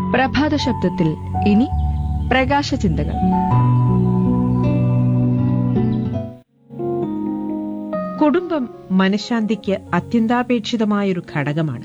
പ്രഭാത ശബ്ദത്തിൽ ഇനി പ്രകാശ ചിന്തകൾ കുടുംബം മനഃശാന്തിക്ക് അത്യന്താപേക്ഷിതമായൊരു ഘടകമാണ്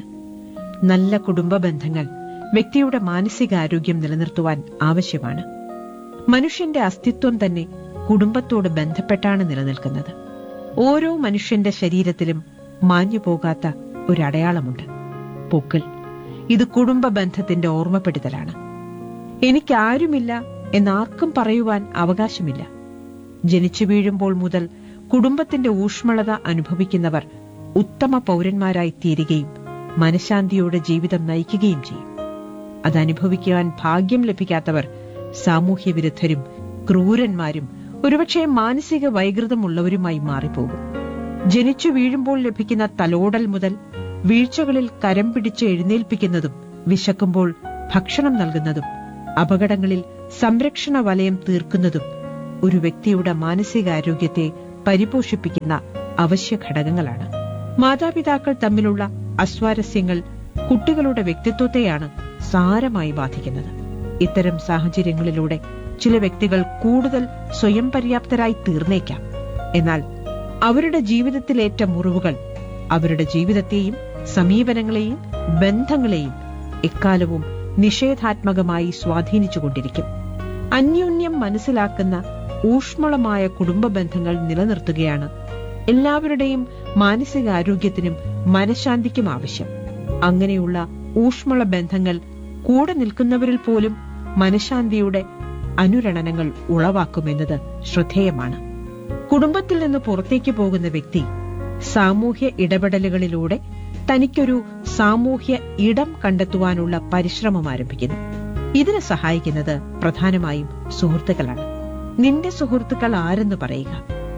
നല്ല കുടുംബ ബന്ധങ്ങൾ വ്യക്തിയുടെ മാനസികാരോഗ്യം നിലനിർത്തുവാൻ ആവശ്യമാണ് മനുഷ്യന്റെ അസ്തിത്വം തന്നെ കുടുംബത്തോട് ബന്ധപ്പെട്ടാണ് നിലനിൽക്കുന്നത് ഓരോ മനുഷ്യന്റെ ശരീരത്തിലും മാഞ്ഞു പോകാത്ത ഒരു അടയാളമുണ്ട് പൂക്കൾ ഇത് കുടുംബ ബന്ധത്തിന്റെ ഓർമ്മപ്പെടുത്തലാണ് എനിക്കാരുമില്ല എന്നാർക്കും പറയുവാൻ അവകാശമില്ല ജനിച്ചു വീഴുമ്പോൾ മുതൽ കുടുംബത്തിന്റെ ഊഷ്മളത അനുഭവിക്കുന്നവർ ഉത്തമ പൗരന്മാരായി തീരുകയും മനഃശാന്തിയോടെ ജീവിതം നയിക്കുകയും ചെയ്യും അതനുഭവിക്കുവാൻ ഭാഗ്യം ലഭിക്കാത്തവർ സാമൂഹ്യ വിരുദ്ധരും ക്രൂരന്മാരും ഒരുപക്ഷെ മാനസിക വൈകൃതമുള്ളവരുമായി മാറിപ്പോകും ജനിച്ചു വീഴുമ്പോൾ ലഭിക്കുന്ന തലോടൽ മുതൽ വീഴ്ചകളിൽ കരം പിടിച്ച് എഴുന്നേൽപ്പിക്കുന്നതും വിശക്കുമ്പോൾ ഭക്ഷണം നൽകുന്നതും അപകടങ്ങളിൽ സംരക്ഷണ വലയം തീർക്കുന്നതും ഒരു വ്യക്തിയുടെ മാനസികാരോഗ്യത്തെ പരിപോഷിപ്പിക്കുന്ന അവശ്യ ഘടകങ്ങളാണ് മാതാപിതാക്കൾ തമ്മിലുള്ള അസ്വാരസ്യങ്ങൾ കുട്ടികളുടെ വ്യക്തിത്വത്തെയാണ് സാരമായി ബാധിക്കുന്നത് ഇത്തരം സാഹചര്യങ്ങളിലൂടെ ചില വ്യക്തികൾ കൂടുതൽ സ്വയം പര്യാപ്തരായി തീർന്നേക്കാം എന്നാൽ അവരുടെ ജീവിതത്തിലേറ്റ മുറിവുകൾ അവരുടെ ജീവിതത്തെയും സമീപനങ്ങളെയും ബന്ധങ്ങളെയും എക്കാലവും നിഷേധാത്മകമായി സ്വാധീനിച്ചുകൊണ്ടിരിക്കും അന്യോന്യം മനസ്സിലാക്കുന്ന ഊഷ്മളമായ കുടുംബ ബന്ധങ്ങൾ നിലനിർത്തുകയാണ് എല്ലാവരുടെയും മാനസികാരോഗ്യത്തിനും മനഃശാന്തിക്കും ആവശ്യം അങ്ങനെയുള്ള ഊഷ്മള ബന്ധങ്ങൾ കൂടെ നിൽക്കുന്നവരിൽ പോലും മനഃശാന്തിയുടെ അനുരണനങ്ങൾ ഉളവാക്കുമെന്നത് ശ്രദ്ധേയമാണ് കുടുംബത്തിൽ നിന്ന് പുറത്തേക്ക് പോകുന്ന വ്യക്തി സാമൂഹ്യ ഇടപെടലുകളിലൂടെ തനിക്കൊരു സാമൂഹ്യ ഇടം കണ്ടെത്തുവാനുള്ള പരിശ്രമം ആരംഭിക്കുന്നു ഇതിന് സഹായിക്കുന്നത് പ്രധാനമായും സുഹൃത്തുക്കളാണ് നിന്റെ സുഹൃത്തുക്കൾ ആരെന്ന് പറയുക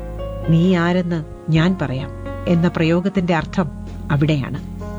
നീ ആരെന്ന് ഞാൻ പറയാം എന്ന പ്രയോഗത്തിന്റെ അർത്ഥം അവിടെയാണ്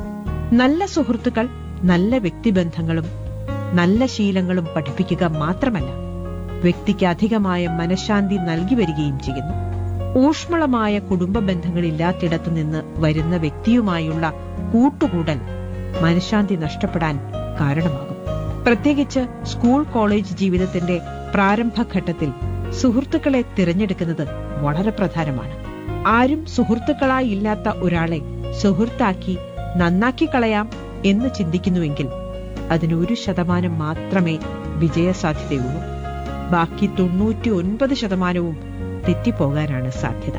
നല്ല സുഹൃത്തുക്കൾ നല്ല വ്യക്തിബന്ധങ്ങളും നല്ല ശീലങ്ങളും പഠിപ്പിക്കുക മാത്രമല്ല വ്യക്തിക്ക് അധികമായ മനഃശാന്തി നൽകി വരികയും ചെയ്യുന്നു ഊഷ്മളമായ കുടുംബ ബന്ധങ്ങളില്ലാത്തിടത്തു നിന്ന് വരുന്ന വ്യക്തിയുമായുള്ള കൂട്ടുകൂടൽ മനഃശാന്തി നഷ്ടപ്പെടാൻ കാരണമാകും പ്രത്യേകിച്ച് സ്കൂൾ കോളേജ് ജീവിതത്തിന്റെ പ്രാരംഭഘട്ടത്തിൽ സുഹൃത്തുക്കളെ തിരഞ്ഞെടുക്കുന്നത് വളരെ പ്രധാനമാണ് ആരും സുഹൃത്തുക്കളായി ഇല്ലാത്ത ഒരാളെ സുഹൃത്താക്കി നന്നാക്കി കളയാം എന്ന് ചിന്തിക്കുന്നുവെങ്കിൽ അതിന് ഒരു ശതമാനം മാത്രമേ വിജയസാധ്യതയുള്ളൂ ബാക്കി തൊണ്ണൂറ്റി ഒൻപത് ശതമാനവും തെറ്റിപ്പോകാനാണ് സാധ്യത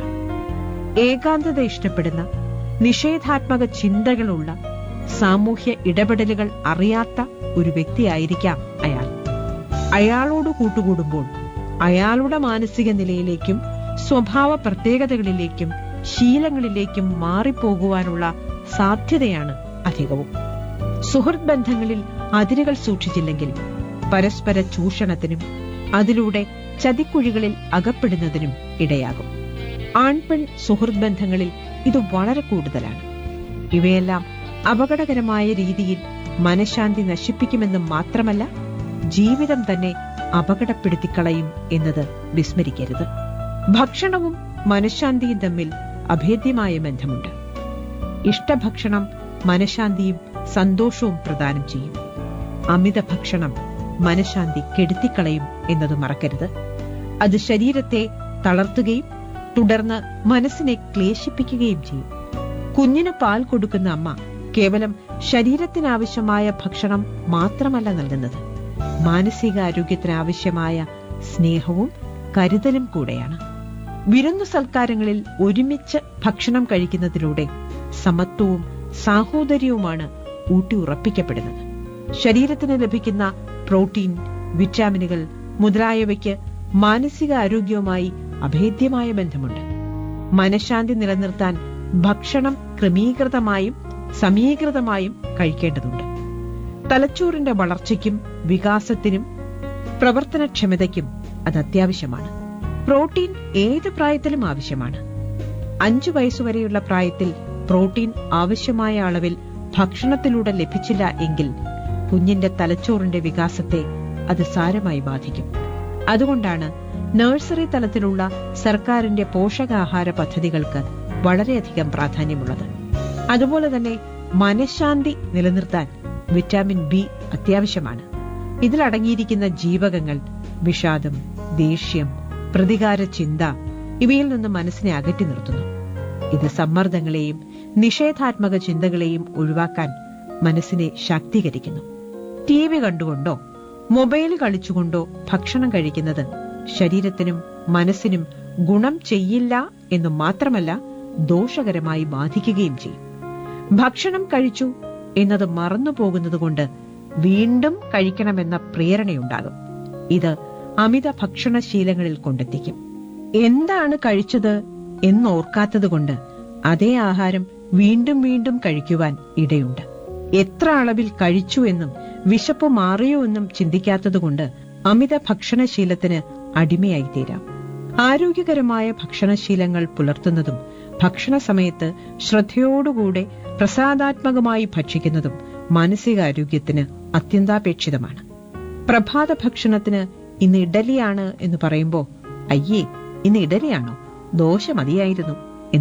ഏകാന്തത ഇഷ്ടപ്പെടുന്ന നിഷേധാത്മക ചിന്തകളുള്ള സാമൂഹ്യ ഇടപെടലുകൾ അറിയാത്ത ഒരു വ്യക്തിയായിരിക്കാം അയാൾ അയാളോട് കൂട്ടുകൂടുമ്പോൾ അയാളുടെ മാനസിക നിലയിലേക്കും സ്വഭാവ പ്രത്യേകതകളിലേക്കും ശീലങ്ങളിലേക്കും മാറിപ്പോകുവാനുള്ള സാധ്യതയാണ് അധികവും സുഹൃത്ത് ബന്ധങ്ങളിൽ അതിരുകൾ സൂക്ഷിച്ചില്ലെങ്കിൽ പരസ്പര ചൂഷണത്തിനും അതിലൂടെ ചതിക്കുഴികളിൽ അകപ്പെടുന്നതിനും ഇടയാകും ആൺപെൺ സുഹൃത്ത് ബന്ധങ്ങളിൽ ഇത് വളരെ കൂടുതലാണ് ഇവയെല്ലാം അപകടകരമായ രീതിയിൽ മനഃശാന്തി നശിപ്പിക്കുമെന്ന് മാത്രമല്ല ജീവിതം തന്നെ അപകടപ്പെടുത്തിക്കളയും എന്നത് വിസ്മരിക്കരുത് ഭക്ഷണവും മനഃശാന്തിയും തമ്മിൽ അഭേദ്യമായ ബന്ധമുണ്ട് ഇഷ്ടഭക്ഷണം മനഃശാന്തിയും സന്തോഷവും പ്രദാനം ചെയ്യും അമിത ഭക്ഷണം മനഃശാന്തി കെടുത്തിക്കളയും എന്നത് മറക്കരുത് അത് ശരീരത്തെ തളർത്തുകയും തുടർന്ന് മനസ്സിനെ ക്ലേശിപ്പിക്കുകയും ചെയ്യും കുഞ്ഞിന് പാൽ കൊടുക്കുന്ന അമ്മ കേവലം ശരീരത്തിനാവശ്യമായ ഭക്ഷണം മാത്രമല്ല നൽകുന്നത് മാനസികാരോഗ്യത്തിനാവശ്യമായ സ്നേഹവും കരുതലും കൂടെയാണ് വിരുന്നു സൽക്കാരങ്ങളിൽ ഒരുമിച്ച് ഭക്ഷണം കഴിക്കുന്നതിലൂടെ സമത്വവും സാഹോദര്യവുമാണ് ഊട്ടി ഉറപ്പിക്കപ്പെടുന്നത് ശരീരത്തിന് ലഭിക്കുന്ന പ്രോട്ടീൻ വിറ്റാമിനുകൾ മുതലായവയ്ക്ക് മാനസിക ആരോഗ്യവുമായി അഭേദ്യമായ ബന്ധമുണ്ട് മനഃശാന്തി നിലനിർത്താൻ ഭക്ഷണം ക്രമീകൃതമായും സമീകൃതമായും കഴിക്കേണ്ടതുണ്ട് തലച്ചോറിന്റെ വളർച്ചയ്ക്കും വികാസത്തിനും പ്രവർത്തനക്ഷമതയ്ക്കും അത് അത്യാവശ്യമാണ് പ്രോട്ടീൻ ഏത് പ്രായത്തിലും ആവശ്യമാണ് അഞ്ചു വയസ്സുവരെയുള്ള പ്രായത്തിൽ പ്രോട്ടീൻ ആവശ്യമായ അളവിൽ ഭക്ഷണത്തിലൂടെ ലഭിച്ചില്ല എങ്കിൽ കുഞ്ഞിന്റെ തലച്ചോറിന്റെ വികാസത്തെ അത് സാരമായി ബാധിക്കും അതുകൊണ്ടാണ് നഴ്സറി തലത്തിലുള്ള സർക്കാരിന്റെ പോഷകാഹാര പദ്ധതികൾക്ക് വളരെയധികം പ്രാധാന്യമുള്ളത് അതുപോലെ തന്നെ മനഃശാന്തി നിലനിർത്താൻ വിറ്റാമിൻ ബി അത്യാവശ്യമാണ് ഇതിലടങ്ങിയിരിക്കുന്ന ജീവകങ്ങൾ വിഷാദം ദേഷ്യം പ്രതികാര ചിന്ത ഇവയിൽ നിന്ന് മനസ്സിനെ അകറ്റി നിർത്തുന്നു ഇത് സമ്മർദ്ദങ്ങളെയും നിഷേധാത്മക ചിന്തകളെയും ഒഴിവാക്കാൻ മനസ്സിനെ ശാക്തീകരിക്കുന്നു ടി വി കണ്ടുകൊണ്ടോ മൊബൈൽ കളിച്ചുകൊണ്ടോ ഭക്ഷണം കഴിക്കുന്നത് ശരീരത്തിനും മനസ്സിനും ഗുണം ചെയ്യില്ല എന്നു മാത്രമല്ല ദോഷകരമായി ബാധിക്കുകയും ചെയ്യും ഭക്ഷണം കഴിച്ചു എന്നത് മറന്നു പോകുന്നത് കൊണ്ട് വീണ്ടും കഴിക്കണമെന്ന പ്രേരണയുണ്ടാകും ഇത് അമിത ഭക്ഷണശീലങ്ങളിൽ കൊണ്ടെത്തിക്കും എന്താണ് കഴിച്ചത് എന്നോർക്കാത്തതുകൊണ്ട് അതേ ആഹാരം വീണ്ടും വീണ്ടും കഴിക്കുവാൻ ഇടയുണ്ട് എത്ര അളവിൽ കഴിച്ചു എന്നും വിശപ്പ് മാറിയോ എന്നും ചിന്തിക്കാത്തതുകൊണ്ട് അമിത ഭക്ഷണശീലത്തിന് അടിമയായി തീരാം ആരോഗ്യകരമായ ഭക്ഷണശീലങ്ങൾ പുലർത്തുന്നതും ഭക്ഷണ സമയത്ത് ശ്രദ്ധയോടുകൂടെ പ്രസാദാത്മകമായി ഭക്ഷിക്കുന്നതും മാനസികാരോഗ്യത്തിന് അത്യന്താപേക്ഷിതമാണ് പ്രഭാത ഭക്ഷണത്തിന് ഇന്ന് ഇഡലിയാണ് എന്ന് പറയുമ്പോൾ അയ്യേ ഇന്ന് ഇഡലിയാണോ ദോശ മതിയായിരുന്നു